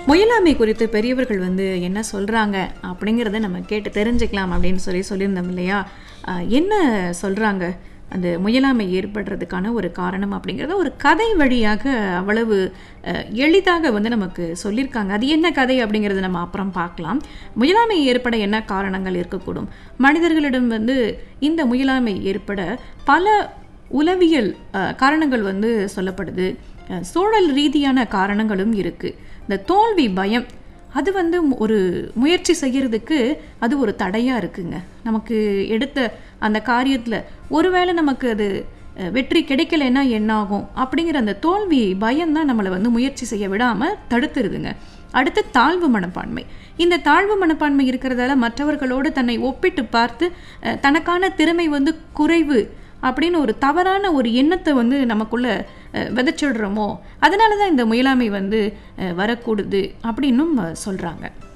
முயலாமை குறித்து பெரியவர்கள் வந்து என்ன சொல்கிறாங்க அப்படிங்கிறத நம்ம கேட்டு தெரிஞ்சுக்கலாம் அப்படின்னு சொல்லி சொல்லியிருந்தோம் இல்லையா அஹ், என்ன சொல்கிறாங்க அந்த முயலாமை ஏற்படுறதுக்கான ஒரு காரணம் அப்படிங்கிறத ஒரு கதை வழியாக அவ்வளவு அஹ், எளிதாக வந்து நமக்கு சொல்லியிருக்காங்க அது என்ன கதை அப்படிங்கிறத நம்ம அப்புறம் பார்க்கலாம் முயலாமை ஏற்பட என்ன காரணங்கள் இருக்கக்கூடும் மனிதர்களிடம் வந்து இந்த முயலாமை ஏற்பட பல உளவியல் அஹ், காரணங்கள் வந்து சொல்லப்படுது அஹ், சூழல் ரீதியான காரணங்களும் இருக்குது இந்த தோல்வி பயம் அது வந்து மு- ஒரு முயற்சி செய்யறதுக்கு அது ஒரு தடையாக இருக்குங்க நமக்கு எடுத்த அந்த காரியத்தில் ஒருவேளை நமக்கு அது அஹ், வெற்றி கிடைக்கலைன்னா என்ன ஆகும் அப்படிங்கிற அந்த தோல்வி பயம்தான் நம்மளை வந்து முயற்சி செய்ய விடாமல் தடுத்துருதுங்க அடுத்து தாழ்வு மனப்பான்மை இந்த தாழ்வு மனப்பான்மை இருக்கிறதால மற்றவர்களோடு தன்னை ஒப்பிட்டு பார்த்து அஹ், தனக்கான திறமை வந்து குறைவு அப்படின்னு ஒரு தவறான ஒரு எண்ணத்தை வந்து நமக்குள்ள அஹ், விதைச்சிடுறோமோ அதனால தான் இந்த முயலாமை வந்து அஹ், வரக்கூடுது அப்படின்னும் அஹ், சொல்றாங்க